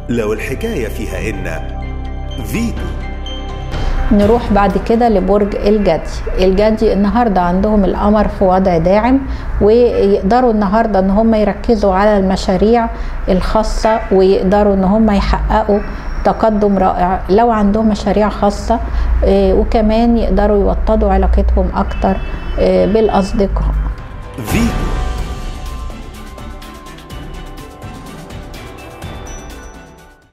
لو الحكاية فيها إن فيتو نروح بعد كده لبرج الجدي الجدي النهاردة عندهم القمر في وضع داعم ويقدروا النهاردة ان هم يركزوا على المشاريع الخاصة ويقدروا ان هم يحققوا تقدم رائع لو عندهم مشاريع خاصة آه، وكمان يقدروا يوطدوا علاقتهم اكتر آه، بالاصدقاء فيتو